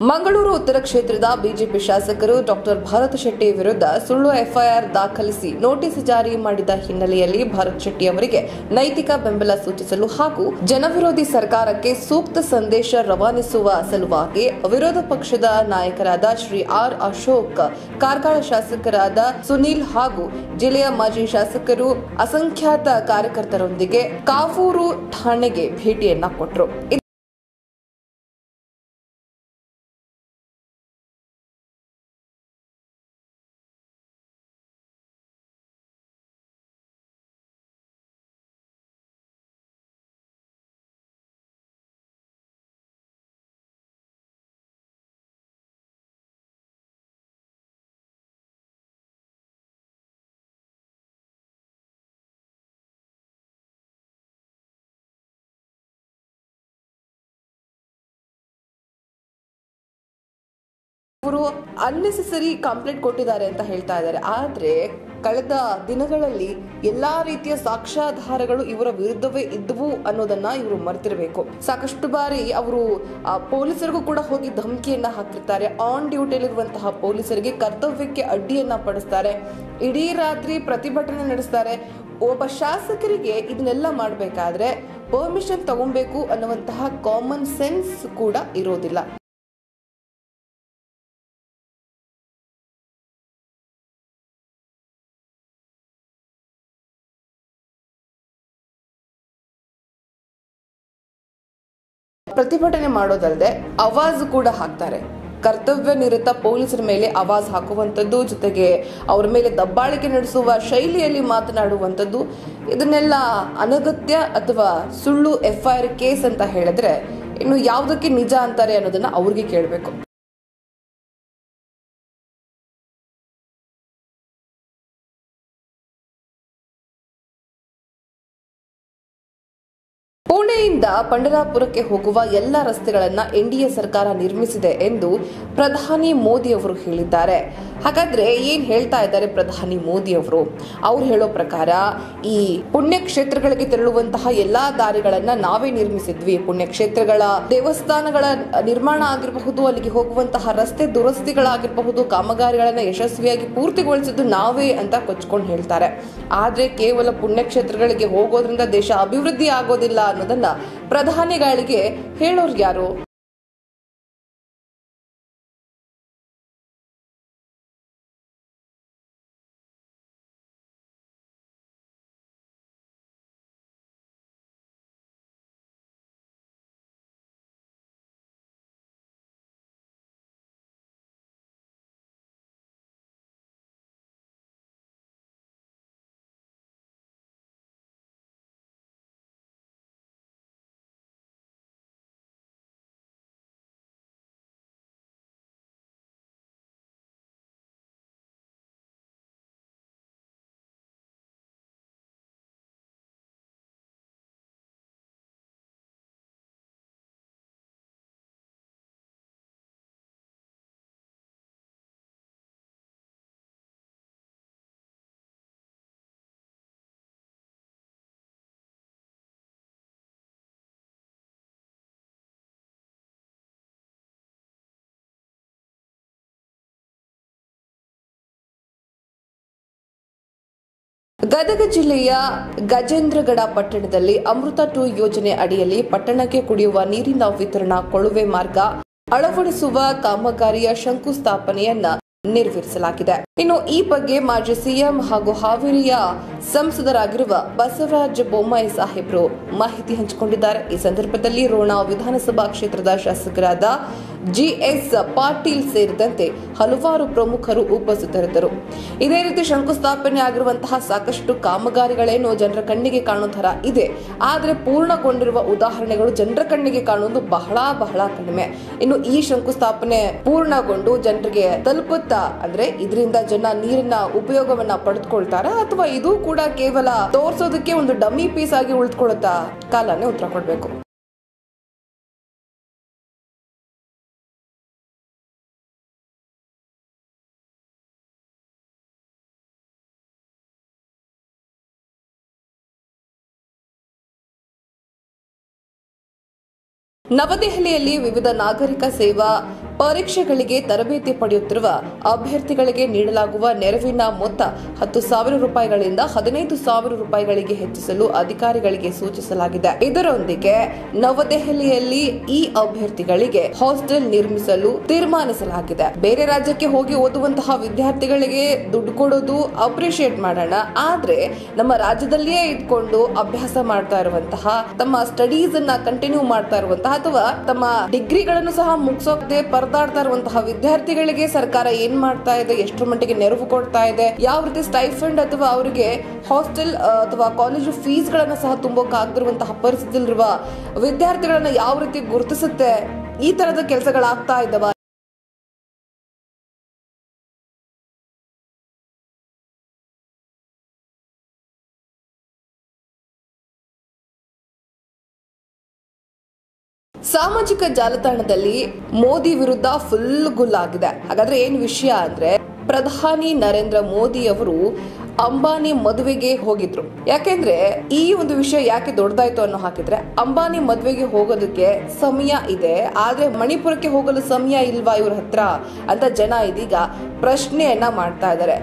ಮಂಗಳೂರು ಉತ್ತರ ಕ್ಷೇತ್ರದ ಬಿಜೆಪಿ ಶಾಸಕರು ಡಾಕ್ಟರ್ ಭರತ್ ಶೆಟ್ಟಿ ವಿರುದ್ಧ ಸುಳ್ಳು ಎಫ್ಐಆರ್ ದಾಖಲಿಸಿ ನೋಟಿಸ್ ಜಾರಿ ಮಾಡಿದ ಹಿನ್ನೆಲೆಯಲ್ಲಿ ಭರತ್ ಶೆಟ್ಟಿ ಅವರಿಗೆ ನೈತಿಕ ಬೆಂಬಲ ಸೂಚಿಸಲು ಹಾಗೂ ಜನವಿರೋಧಿ ಸರ್ಕಾರಕ್ಕೆ ಸೂಕ್ತ ಸಂದೇಶ ರವಾನಿಸುವ ಸಲುವಾಗಿ ವಿರೋಧ ಪಕ್ಷದ ನಾಯಕರಾದ ಶ್ರೀ ಆರ್ ಅಶೋಕ್ ಕಾರ್ಕಳ ಶಾಸಕರಾದ ಸುನೀಲ್ ಹಾಗೂ ಜಿಲ್ಲೆಯ ಮಾಜಿ ಶಾಸಕರು ಅಸಂಖ್ಯಾತ ಕಾರ್ಯಕರ್ತರೊಂದಿಗೆ ಕಾವೂರು ಠಾಣೆಗೆ ಭೇಟಿಯನ್ನ ಕೊಟ್ಟರು ಅವರು ಅನ್ನೆಸೆಸರಿ ಕಂಪ್ಲೇಂಟ್ ಕೊಟ್ಟಿದ್ದಾರೆ ಅಂತ ಹೇಳ್ತಾ ಇದ್ದಾರೆ ಆದ್ರೆ ಕಳೆದ ದಿನಗಳಲ್ಲಿ ಎಲ್ಲಾ ರೀತಿಯ ಸಾಕ್ಷ್ಯಾಧಾರಗಳು ಇವರ ವಿರುದ್ಧವೇ ಇದ್ವು ಅನ್ನೋದನ್ನ ಇವರು ಮರ್ತಿರಬೇಕು ಸಾಕಷ್ಟು ಬಾರಿ ಅವರು ಆ, ಪೊಲೀಸರಿಗೂ ಕೂಡ ಹೋಗಿ ಧಮಕಿಯನ್ನ ಹಾಕಿರ್ತಾರೆ ಆನ್ ಡ್ಯೂಟಿಯಲ್ಲಿರುವಂತಹ ಪೊಲೀಸರಿಗೆ ಕರ್ತವ್ಯಕ್ಕೆ ಅಡ್ಡಿಯನ್ನ ಪಡಿಸ್ತಾರೆ ಇಡೀ ರಾತ್ರಿ ಪ್ರತಿಭಟನೆ ನಡೆಸ್ತಾರೆ ಒಬ್ಬ ಶಾಸಕರಿಗೆ ಇದನ್ನೆಲ್ಲ ಮಾಡಬೇಕಾದ್ರೆ ಪರ್ಮಿಷನ್ ತಗೊಬೇಕು ಅನ್ನುವಂತಹ ಕಾಮನ್ ಸೆನ್ಸ್ ಕೂಡ ಇರೋದಿಲ್ಲ ಪ್ರತಿಭಟನೆ ಮಾಡೋದಲ್ಲದೆ ಅವಾಜ್ ಕೂಡ ಹಾಕ್ತಾರೆ ಕರ್ತವ್ಯ ನಿರತ ಪೊಲೀಸರ ಮೇಲೆ ಅವಾಜ್ ಹಾಕುವಂಥದ್ದು ಜೊತೆಗೆ ಅವರ ಮೇಲೆ ದಬ್ಬಾಳಿಕೆ ನಡೆಸುವ ಶೈಲಿಯಲ್ಲಿ ಮಾತನಾಡುವಂಥದ್ದು ಇದನ್ನೆಲ್ಲ ಅನಗತ್ಯ ಅಥವಾ ಸುಳ್ಳು ಎಫ್ಐಆರ್ ಕೇಸ್ ಅಂತ ಹೇಳಿದ್ರೆ ಇನ್ನು ಯಾವುದಕ್ಕೆ ನಿಜ ಅಂತಾರೆ ಅನ್ನೋದನ್ನ ಅವ್ರಿಗೆ ಕೇಳಬೇಕು ಪುಣೆಯಿಂದ ಪಂಡರಾಪುರಕ್ಕೆ ಹೋಗುವ ಎಲ್ಲ ರಸ್ತೆಗಳನ್ನ ಎನ್ಡಿಎ ಸರ್ಕಾರ ನಿರ್ಮಿಸಿದೆ ಎಂದು ಪ್ರಧಾನಿ ಮೋದಿ ಅವರು ಹೇಳಿದ್ದಾರೆ ಹಾಗಾದ್ರೆ ಏನ್ ಹೇಳ್ತಾ ಇದ್ದಾರೆ ಪ್ರಧಾನಿ ಮೋದಿ ಅವರು ಅವ್ರು ಹೇಳೋ ಪ್ರಕಾರ ಈ ಪುಣ್ಯಕ್ಷೇತ್ರಗಳಿಗೆ ತೆರಳುವಂತಹ ಎಲ್ಲಾ ದಾರಿಗಳನ್ನ ನಾವೇ ನಿರ್ಮಿಸಿದ್ವಿ ಪುಣ್ಯಕ್ಷೇತ್ರಗಳ ದೇವಸ್ಥಾನಗಳ ನಿರ್ಮಾಣ ಆಗಿರಬಹುದು ಅಲ್ಲಿಗೆ ಹೋಗುವಂತಹ ರಸ್ತೆ ದುರಸ್ತಿಗಳಾಗಿರಬಹುದು ಕಾಮಗಾರಿಗಳನ್ನ ಯಶಸ್ವಿಯಾಗಿ ಪೂರ್ತಿಗೊಳಿಸಿದ್ದು ನಾವೇ ಅಂತ ಕೊಚ್ಕೊಂಡು ಹೇಳ್ತಾರೆ ಆದ್ರೆ ಕೇವಲ ಪುಣ್ಯಕ್ಷೇತ್ರಗಳಿಗೆ ಹೋಗೋದ್ರಿಂದ ದೇಶ ಅಭಿವೃದ್ಧಿ ಆಗೋದಿಲ್ಲ ಅನ್ನೋದನ್ನ ಪ್ರಧಾನಿಗಳಿಗೆ ಹೇಳೋರು ಯಾರು ಗದಗ ಜಿಲ್ಲೆಯ ಗಜೇಂದ್ರಗಡ ಪಟ್ಟಣದಲ್ಲಿ ಅಮೃತ ಟೂ ಯೋಜನೆ ಅಡಿಯಲ್ಲಿ ಪಟ್ಟಣಕ್ಕೆ ಕುಡಿಯುವ ನೀರಿನ ವಿತರಣಾ ಕೊಳುವೆ ಮಾರ್ಗ ಅಳವಡಿಸುವ ಕಾಮಗಾರಿಯ ಶಂಕುಸ್ಥಾಪನೆಯನ್ನ ನೆರವೇರಿಸಲಾಗಿದೆ ಇನ್ನು ಈ ಬಗ್ಗೆ ಮಾಜಿ ಸಿಎಂ ಹಾಗೂ ಹಾವೇರಿಯ ಸಂಸದರಾಗಿರುವ ಬಸವರಾಜ ಬೊಮ್ಮಾಯಿ ಸಾಹೇಬ್ರು ಮಾಹಿತಿ ಹಂಚಿಕೊಂಡಿದ್ದಾರೆ ಈ ಸಂದರ್ಭದಲ್ಲಿ ರೋಣ ವಿಧಾನಸಭಾ ಕ್ಷೇತ್ರದ ಶಾಸಕರಾದ ಜಿಎಸ್ ಪಾಟೀಲ್ ಸೇರಿದಂತೆ ಹಲವಾರು ಪ್ರಮುಖರು ಉಪಸ್ಥಿತರಿದ್ದರು ಇದೇ ರೀತಿ ಶಂಕುಸ್ಥಾಪನೆ ಆಗಿರುವಂತಹ ಸಾಕಷ್ಟು ಕಾಮಗಾರಿಗಳೇನು ಜನರ ಕಣ್ಣಿಗೆ ಕಾಣೋ ತರ ಇದೆ ಆದ್ರೆ ಪೂರ್ಣಗೊಂಡಿರುವ ಉದಾಹರಣೆಗಳು ಜನರ ಕಣ್ಣಿಗೆ ಕಾಣುವುದು ಬಹಳ ಬಹಳ ಕಡಿಮೆ ಇನ್ನು ಈ ಶಂಕುಸ್ಥಾಪನೆ ಪೂರ್ಣಗೊಂಡು ಜನರಿಗೆ ತಲುಪುತ್ತಾ ಅಂದ್ರೆ ಇದರಿಂದ ಜನ ನೀರಿನ ಉಪಯೋಗವನ್ನ ಪಡೆದುಕೊಳ್ತಾರ ಅಥವಾ ಇದು ಕೂಡ ಕೇವಲ ತೋರ್ಸೋದಕ್ಕೆ ಒಂದು ಡಮ್ಮಿ ಪೀಸ್ ಆಗಿ ಉಳಿದುಕೊಳ್ಳುತ್ತಾ ಕಾಲನೇ ಉತ್ತರ ಕೊಡ್ಬೇಕು ನವದೆಹಲಿಯಲ್ಲಿ ವಿವಿಧ ನಾಗರಿಕ ಸೇವಾ ಪರೀಕ್ಷೆಗಳಿಗೆ ತರಬೇತಿ ಪಡೆಯುತ್ತಿರುವ ಅಭ್ಯರ್ಥಿಗಳಿಗೆ ನೀಡಲಾಗುವ ನೆರವಿನ ಮೊತ್ತ ಹತ್ತು ಸಾವಿರ ರೂಪಾಯಿಗಳಿಂದ ಹದಿನೈದು ಸಾವಿರ ರೂಪಾಯಿಗಳಿಗೆ ಹೆಚ್ಚಿಸಲು ಅಧಿಕಾರಿಗಳಿಗೆ ಸೂಚಿಸಲಾಗಿದೆ ಇದರೊಂದಿಗೆ ನವದೆಹಲಿಯಲ್ಲಿ ಈ ಅಭ್ಯರ್ಥಿಗಳಿಗೆ ಹಾಸ್ಟೆಲ್ ನಿರ್ಮಿಸಲು ತೀರ್ಮಾನಿಸಲಾಗಿದೆ ಬೇರೆ ರಾಜ್ಯಕ್ಕೆ ಹೋಗಿ ಓದುವಂತಹ ವಿದ್ಯಾರ್ಥಿಗಳಿಗೆ ದುಡ್ಡು ಕೊಡೋದು ಅಪ್ರಿಶಿಯೇಟ್ ಮಾಡೋಣ ಆದ್ರೆ ನಮ್ಮ ರಾಜ್ಯದಲ್ಲಿಯೇ ಇದ್ಕೊಂಡು ಅಭ್ಯಾಸ ಮಾಡ್ತಾ ಇರುವಂತಹ ತಮ್ಮ ಸ್ಟಡೀಸ್ ಅನ್ನ ಕಂಟಿನ್ಯೂ ಮಾಡ್ತಾ ಇರುವಂತಹ ಅಥವಾ ತಮ್ಮ ಡಿಗ್ರಿಗಳನ್ನು ಸಹ ಮುಗಿಸೋಕೆ ಪರದಾಡ್ತಾ ಇರುವಂತಹ ವಿದ್ಯಾರ್ಥಿಗಳಿಗೆ ಸರ್ಕಾರ ಏನ್ ಮಾಡ್ತಾ ಇದೆ ಎಷ್ಟರ ಮಟ್ಟಿಗೆ ನೆರವು ಕೊಡ್ತಾ ಇದೆ ಯಾವ ರೀತಿ ಸ್ಟೈಫಂಡ್ ಅಥವಾ ಅವರಿಗೆ ಹಾಸ್ಟೆಲ್ ಅಥವಾ ಕಾಲೇಜು ಫೀಸ್ ಗಳನ್ನ ಸಹ ತುಂಬೋಕ್ ಆಗ್ತಿರುವಂತಹ ಪರಿಸ್ಥಿತಿಯಲ್ಲಿರುವ ವಿದ್ಯಾರ್ಥಿಗಳನ್ನ ಯಾವ ರೀತಿ ಗುರುತಿಸುತ್ತೆ ಈ ತರದ ಕೆಲಸಗಳಾಗ್ತಾ ಇದ್ದಾವ ಸಾಮಾಜಿಕ ಜಾಲತಾಣದಲ್ಲಿ ಮೋದಿ ವಿರುದ್ಧ ಫುಲ್ ಗುಲ್ಲಾಗಿದೆ ಹಾಗಾದ್ರೆ ಏನ್ ವಿಷಯ ಅಂದ್ರೆ ಪ್ರಧಾನಿ ನರೇಂದ್ರ ಮೋದಿ ಅವರು ಅಂಬಾನಿ ಮದುವೆಗೆ ಹೋಗಿದ್ರು ಯಾಕೆಂದ್ರೆ ಈ ಒಂದು ವಿಷಯ ಯಾಕೆ ದೊಡ್ಡದಾಯ್ತು ಅನ್ನೋ ಹಾಕಿದ್ರೆ ಅಂಬಾನಿ ಮದುವೆಗೆ ಹೋಗೋದಕ್ಕೆ ಸಮಯ ಇದೆ ಆದ್ರೆ ಮಣಿಪುರಕ್ಕೆ ಹೋಗಲು ಸಮಯ ಇಲ್ವಾ ಇವ್ರ ಹತ್ರ ಅಂತ ಜನ ಇದೀಗ ಪ್ರಶ್ನೆಯನ್ನ ಮಾಡ್ತಾ ಇದ್ದಾರೆ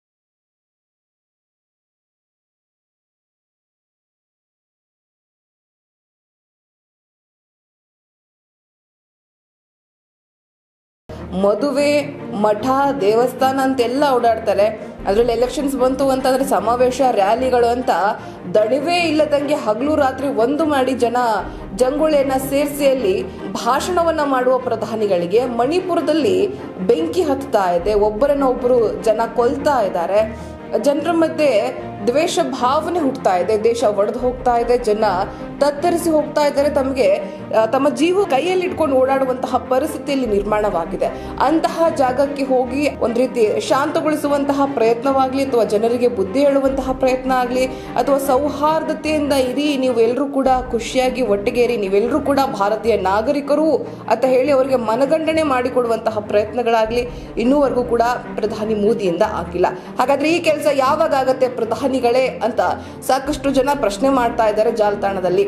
ಮದುವೆ ಮಠ ದೇವಸ್ಥಾನ ಅಂತೆಲ್ಲ ಓಡಾಡ್ತಾರೆ ಅದ್ರಲ್ಲಿ ಎಲೆಕ್ಷನ್ಸ್ ಬಂತು ಅಂತಂದ್ರೆ ಸಮಾವೇಶ ರ್ಯಾಲಿಗಳು ಅಂತ ದಣಿವೇ ಇಲ್ಲದಂಗೆ ಹಗಲು ರಾತ್ರಿ ಒಂದು ಮಾಡಿ ಜನ ಜಂಗುಳಿಯನ್ನ ಸೇರಿಸಿ ಅಲ್ಲಿ ಭಾಷಣವನ್ನ ಮಾಡುವ ಪ್ರಧಾನಿಗಳಿಗೆ ಮಣಿಪುರದಲ್ಲಿ ಬೆಂಕಿ ಹತ್ತಾ ಇದೆ ಒಬ್ಬರನ್ನ ಒಬ್ಬರು ಜನ ಕೊಲ್ತಾ ಇದ್ದಾರೆ ಜನರ ಮಧ್ಯೆ ದ್ವೇಷ ಭಾವನೆ ಹುಟ್ಟುತ್ತಾ ಇದೆ ದೇಶ ಒಡೆದು ಹೋಗ್ತಾ ಇದೆ ಜನ ತತ್ತರಿಸಿ ಹೋಗ್ತಾ ಇದ್ದಾರೆ ತಮಗೆ ಆ, ತಮ್ಮ ಜೀವ ಕೈಯಲ್ಲಿ ಇಟ್ಕೊಂಡು ಓಡಾಡುವಂತಹ ಪರಿಸ್ಥಿತಿಯಲ್ಲಿ ನಿರ್ಮಾಣವಾಗಿದೆ ಅಂತಹ ಜಾಗಕ್ಕೆ ಹೋಗಿ ಒಂದ್ ರೀತಿ ಶಾಂತಗೊಳಿಸುವಂತಹ ಪ್ರಯತ್ನವಾಗ್ಲಿ ಅಥವಾ ಜನರಿಗೆ ಬುದ್ಧಿ ಹೇಳುವಂತಹ ಪ್ರಯತ್ನ ಆಗ್ಲಿ ಅಥವಾ ಸೌಹಾರ್ದತೆಯಿಂದ ಇರಿ ನೀವೆಲ್ಲರೂ ಕೂಡ ಖುಷಿಯಾಗಿ ಒಟ್ಟಿಗೇರಿ ನೀವೆಲ್ಲರೂ ಕೂಡ ಭಾರತೀಯ ನಾಗರಿಕರು ಅಂತ ಹೇಳಿ ಅವರಿಗೆ ಮನಗಂಡಣೆ ಮಾಡಿಕೊಡುವಂತಹ ಪ್ರಯತ್ನಗಳಾಗ್ಲಿ ಇನ್ನೂವರೆಗೂ ಕೂಡ ಪ್ರಧಾನಿ ಮೋದಿಯಿಂದ ಆಗಿಲ್ಲ ಹಾಗಾದ್ರೆ ಈ ಕೆಲಸ ಯಾವಾಗ ಆಗತ್ತೆ ಪ್ರಧಾನಿಗಳೇ ಅಂತ ಸಾಕಷ್ಟು ಜನ ಪ್ರಶ್ನೆ ಮಾಡ್ತಾ ಇದ್ದಾರೆ ಜಾಲತಾಣದಲ್ಲಿ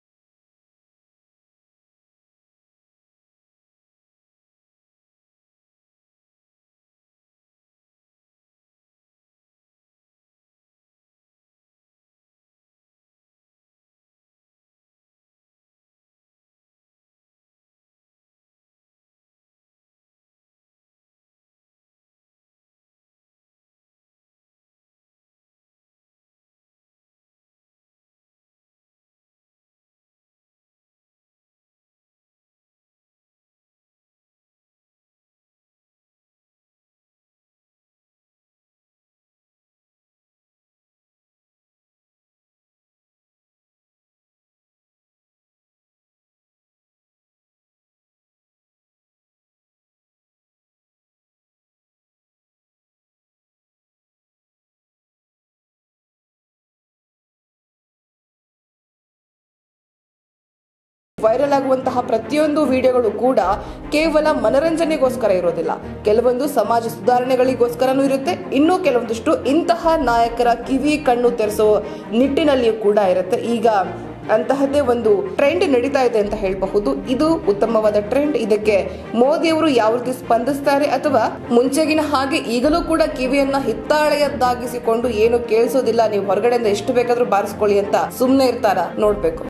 ವೈರಲ್ ಆಗುವಂತಹ ಪ್ರತಿಯೊಂದು ವಿಡಿಯೋಗಳು ಕೂಡ ಕೇವಲ ಮನರಂಜನೆಗೋಸ್ಕರ ಇರೋದಿಲ್ಲ ಕೆಲವೊಂದು ಸಮಾಜ ಸುಧಾರಣೆಗಳಿಗೋಸ್ಕರನೂ ಇರುತ್ತೆ ಇನ್ನೂ ಕೆಲವೊಂದಿಷ್ಟು ಇಂತಹ ನಾಯಕರ ಕಿವಿ ಕಣ್ಣು ತೆರೆಸೋ ನಿಟ್ಟಿನಲ್ಲಿಯೂ ಕೂಡ ಇರುತ್ತೆ ಈಗ ಅಂತಹದ್ದೇ ಒಂದು ಟ್ರೆಂಡ್ ನಡೀತಾ ಇದೆ ಅಂತ ಹೇಳಬಹುದು ಇದು ಉತ್ತಮವಾದ ಟ್ರೆಂಡ್ ಇದಕ್ಕೆ ಮೋದಿ ಅವರು ಯಾವ ರೀತಿ ಸ್ಪಂದಿಸ್ತಾರೆ ಅಥವಾ ಮುಂಚೆಗಿನ ಹಾಗೆ ಈಗಲೂ ಕೂಡ ಕಿವಿಯನ್ನ ಹಿತ್ತಾಳೆಯದ್ದಾಗಿಸಿಕೊಂಡು ಏನು ಕೇಳಿಸೋದಿಲ್ಲ ನೀವು ಹೊರಗಡೆಯಿಂದ ಎಷ್ಟು ಬೇಕಾದ್ರೂ ಬಾರಿಸ್ಕೊಳ್ಳಿ ಅಂತ ಸುಮ್ಮನೆ ಇರ್ತಾರ ನೋಡ್ಬೇಕು